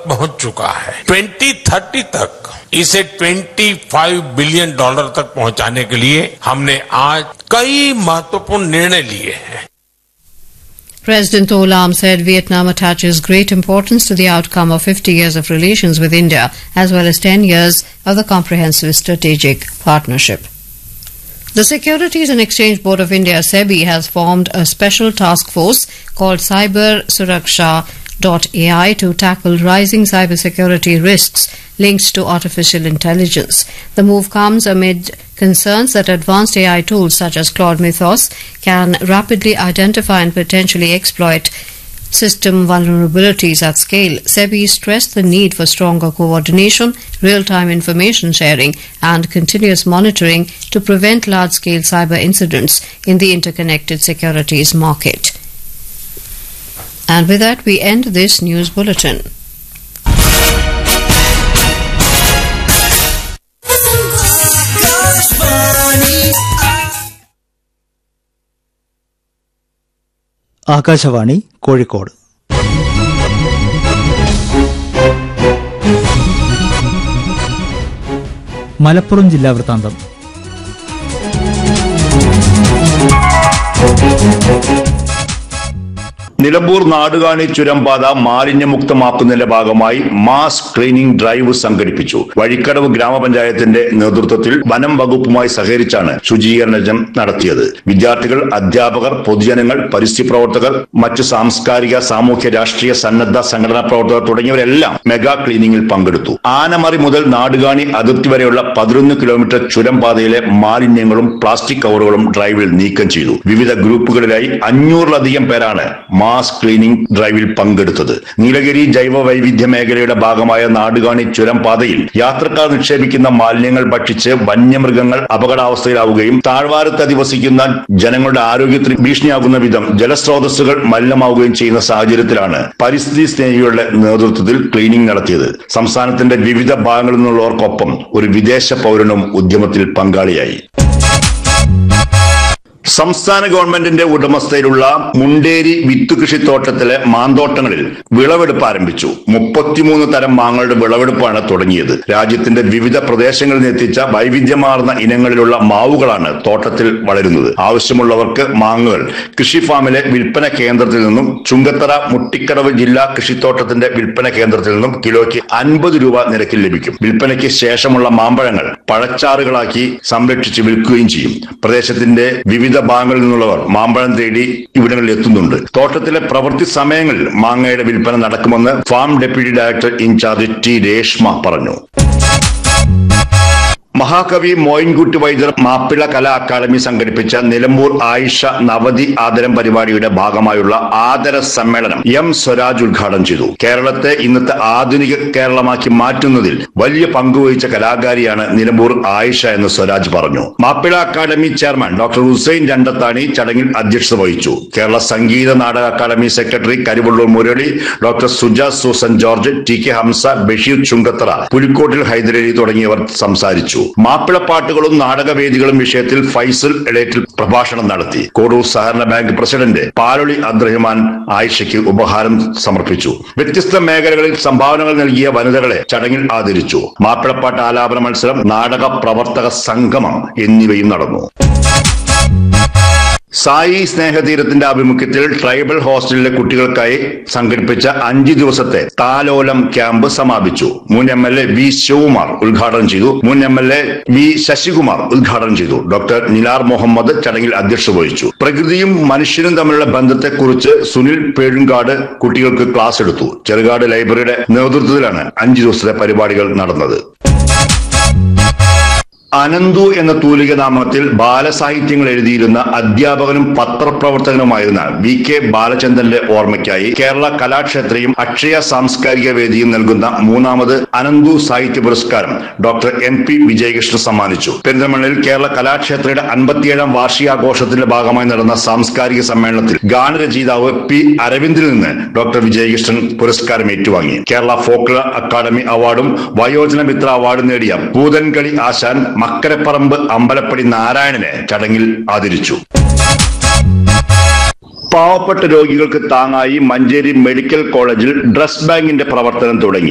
पहुंच चुका है 2030 तक इसे 25 बिलियन डॉलर तक पहुंचाने के लिए हमने आज कई महत्वपूर्ण निर्णय लिए हैं President Olam said Vietnam attaches great importance to the outcome of 50 years of relations with India, as well as 10 years of the comprehensive strategic partnership. The Securities and Exchange Board of India, SEBI, has formed a special task force called Cyber Suraksha.ai to tackle rising cybersecurity risks linked to artificial intelligence. The move comes amid concerns that advanced AI tools such as Claude Mythos can rapidly identify and potentially exploit system vulnerabilities at scale. SEBI stressed the need for stronger coordination, real time information sharing, and continuous monitoring to prevent large scale cyber incidents in the interconnected securities market. And with that, we end this news bulletin. Akashvani Kozhikode Malappuram ജില്ലാ വൃത്താന്തം നിലമ്പൂർ നാടുകാണി ചുരംപാത മാലിന്യമുക്തമാക്കുന്നതിന്റെ ഭാഗമായി mass cleaning drive സംഘടിപ്പിച്ചു വഴിക്കടവ് ഗ്രാമപഞ്ചായത്തിന്റെ നേതൃത്വത്തിൽ വനം വകുപ്പുമായി സഹകരിച്ചാണ് ശുചീകരണം നടത്തിയത് വിദ്യാർത്ഥികൾ അധ്യാപകർ പൊതുജനങ്ങൾ പരിസ്ഥിതി പ്രവർത്തകർ മറ്റു സാംസ്കാരിക സാമൂഹ്യ രാഷ്ട്രീയ സന്നദ്ധ സംഘടനാ പ്രവർത്തകർ തുടങ്ങിയവരെല്ലാം മെഗാ ക്ലീനിംഗിൽ പങ്കെടുത്തു ആനമറി മുതൽ നാടുകാണി അതിർത്തി വരെയുള്ള പതിനൊന്ന് കിലോമീറ്റർ ചുരംപാതയിലെ മാലിന്യങ്ങളും പ്ലാസ്റ്റിക് കവറുകളും ഡ്രൈവിൽ നീക്കം ചെയ്തു വിവിധ ഗ്രൂപ്പുകളിലായി അഞ്ഞൂറിലധികം പേരാണ് മാസ് ക്ലീനിംഗ് ഡ്രൈവിൽ പങ്കെടുത്തത് നീലഗിരി ജൈവ വൈവിധ്യ മേഖലയുടെ ഭാഗമായ നാടുകാണി ചുരം പാതയിൽ യാത്രക്കാർ നിക്ഷേപിക്കുന്ന മാലിന്യങ്ങൾ ഭക്ഷിച്ച് വന്യമൃഗങ്ങൾ അപകടാവസ്ഥയിലാവുകയും താഴ്വാരത്ത് അധിവസിക്കുന്ന ജനങ്ങളുടെ ആരോഗ്യത്തിന് ഭീഷണിയാകുന്ന വിധം ജലസ്രോതസ്സുകൾ മലിനമാവുകയും ചെയ്യുന്ന സാഹചര്യത്തിലാണ് പരിസ്ഥിതി സ്നേഹികളുടെ നേതൃത്വത്തിൽ ക്ലീനിംഗ് നടത്തിയത് സംസ്ഥാനത്തിന്റെ വിവിധ ഭാഗങ്ങളിൽ നിന്നുള്ളവർക്കൊപ്പം ഒരു വിദേശ പൗരനും ഉദ്യമത്തിൽ പങ്കാളിയായി സംസ്ഥാന ഗവൺമെന്റിന്റെ ഉടമസ്ഥയിലുള്ള മുണ്ടേരി വിത്ത് കൃഷിത്തോട്ടത്തിലെ മാന്തോട്ടങ്ങളിൽ വിളവെടുപ്പ് ആരംഭിച്ചു മുപ്പത്തിമൂന്ന് തരം മാങ്ങളുടെ വിളവെടുപ്പാണ് തുടങ്ങിയത് രാജ്യത്തിന്റെ വിവിധ പ്രദേശങ്ങളിൽ നിന്ന് എത്തിച്ച വൈവിധ്യമാർന്ന ഇനങ്ങളിലുള്ള മാവുകളാണ് തോട്ടത്തിൽ വളരുന്നത് ആവശ്യമുള്ളവർക്ക് മാങ്ങകൾ കൃഷി ഫാമിലെ വിൽപ്പന കേന്ദ്രത്തിൽ നിന്നും ചുങ്കത്തറ മുട്ടിക്കടവ് ജില്ലാ കൃഷിത്തോട്ടത്തിന്റെ വിൽപ്പന കേന്ദ്രത്തിൽ നിന്നും കിലോയ്ക്ക് അൻപത് രൂപ നിരക്കിൽ ലഭിക്കും വിൽപ്പനയ്ക്ക് ശേഷമുള്ള മാമ്പഴങ്ങൾ പഴച്ചാറുകളാക്കി സംരക്ഷിച്ച് വിൽക്കുകയും ചെയ്യും പ്രദേശത്തിന്റെ വിവിധ ഭാഗങ്ങളിൽ നിന്നുള്ളവർ മാമ്പഴം തേടി ഇവിടങ്ങളിൽ എത്തുന്നുണ്ട് തോട്ടത്തിലെ പ്രവൃത്തി സമയങ്ങളിൽ മാങ്ങയുടെ വിൽപ്പന നടക്കുമെന്ന് farm deputy director incharge T Reshma പറഞ്ഞു മഹാകവി മോയിൻകുട്ടി വൈദ്യർ മാപ്പിള കലാ അക്കാദമി സംഘടിപ്പിച്ച നിലമ്പൂർ ആയിഷ നവതി ആദരം പരിപാടിയുടെ ഭാഗമായുള്ള ആദര സമ്മേളനം എം സ്വരാജ് ഉദ്ഘാടനം ചെയ്തു കേരളത്തെ ഇന്നത്തെ ആധുനിക കേരളമാക്കി മാറ്റുന്നതിൽ വലിയ പങ്കുവഹിച്ച കലാകാരിയാണ് നിലമ്പൂർ ആയിഷ എന്ന് സ്വരാജ് പറഞ്ഞു Mappila academy chairman doctor Hussain Randathani ചടങ്ങിൽ അധ്യക്ഷത വഹിച്ചു Kerala Sangeetha Nataka academy secretary Karivellur Murali doctor Suja Susan George T K Hamsa Basheer Chungathara Pulikkottil Haidarali തുടങ്ങിയവർ സംസാരിച്ചു മാപ്പിളപ്പാട്ടുകളും നാടകവേദികളും വിഷയത്തിൽ ഫൈസൽ എളേറ്റിൽ പ്രഭാഷണം നടത്തി കോടൂർ സഹകരണ ബാങ്ക് പ്രസിഡന്റ് പാലൊളി അബ്ദുറഹ്മാൻ ആയിഷയ്ക്ക് ഉപഹാരം സമർപ്പിച്ചു വ്യത്യസ്ത മേഖലകളിൽ സംഭാവനകൾ നൽകിയ വനിതകളെ ചടങ്ങിൽ ആദരിച്ചു മാപ്പിളപ്പാട്ട് ആലാപന മത്സരം നാടക പ്രവർത്തക സംഗമം എന്നിവയും നടന്നു സായി സ്നേഹതീരത്തിന്റെ ആഭിമുഖ്യത്തിൽ ട്രൈബൽ ഹോസ്റ്റലിലെ കുട്ടികൾക്കായി സംഘടിപ്പിച്ച അഞ്ച് ദിവസത്തെ താലോലം ക്യാമ്പ് സമാപിച്ചു മുൻ M L A V Sivakumar ഉദ്ഘാടനം ചെയ്തു മുൻ M L A V Sasikumar ഉദ്ഘാടനം ചെയ്തു ഡോക്ടർ നിലാർ മുഹമ്മദ് ചടങ്ങിൽ അധ്യക്ഷത വഹിച്ചു പ്രകൃതിയും മനുഷ്യനും തമ്മിലുള്ള ബന്ധത്തെക്കുറിച്ച് സുനിൽ പേഴുങ്കാട് കുട്ടികൾക്ക് ക്ലാസ് എടുത്തു ചെറുകാട് ലൈബ്രറിയുടെ നേതൃത്വത്തിലാണ് അഞ്ച് ദിവസത്തെ പരിപാടികൾ നടന്നത് അനന്തു എന്ന തൂലിക നാമത്തിൽ ബാലസാഹിത്യങ്ങൾ എഴുതിയിരുന്ന അധ്യാപകനും പത്രപ്രവർത്തകനുമായിരുന്ന വി കെ ബാലചന്ദ്രന്റെ ഓർമ്മയ്ക്കായി കേരള കലാക്ഷേത്രയും അക്ഷയ സാംസ്കാരിക വേദിയും നൽകുന്ന മൂന്നാമത് അനന്തു സാഹിത്യ പുരസ്കാരം ഡോക്ടർ എം പി വിജയകൃഷ്ണൻ സമ്മാനിച്ചു പെരിന്തൽമണ്ണയിൽ കേരള കലാക്ഷേത്രയുടെ അൻപത്തിയേഴാം വാർഷികാഘോഷത്തിന്റെ ഭാഗമായി നടന്ന സാംസ്കാരിക സമ്മേളനത്തിൽ ഗാനരചയിതാവ് പി അരവിന്ദിൽ നിന്ന് ഡോക്ടർ വിജയകൃഷ്ണൻ പുരസ്കാരം ഏറ്റുവാങ്ങി കേരള ഫോക്ല അക്കാദമി അവാർഡും വയോജന മിത്ര അവാർഡും നേടിയ പൂതൻകളി ആശാൻ മക്കരപ്പറമ്പ് അമ്പലപ്പടി നാരായണനെ ചടങ്ങിൽ ആദരിച്ചു പാവപ്പെട്ട രോഗികൾക്ക് താങ്ങായി മഞ്ചേരി മെഡിക്കൽ കോളേജിൽ ഡ്രസ് ബാങ്കിന്റെ പ്രവർത്തനം തുടങ്ങി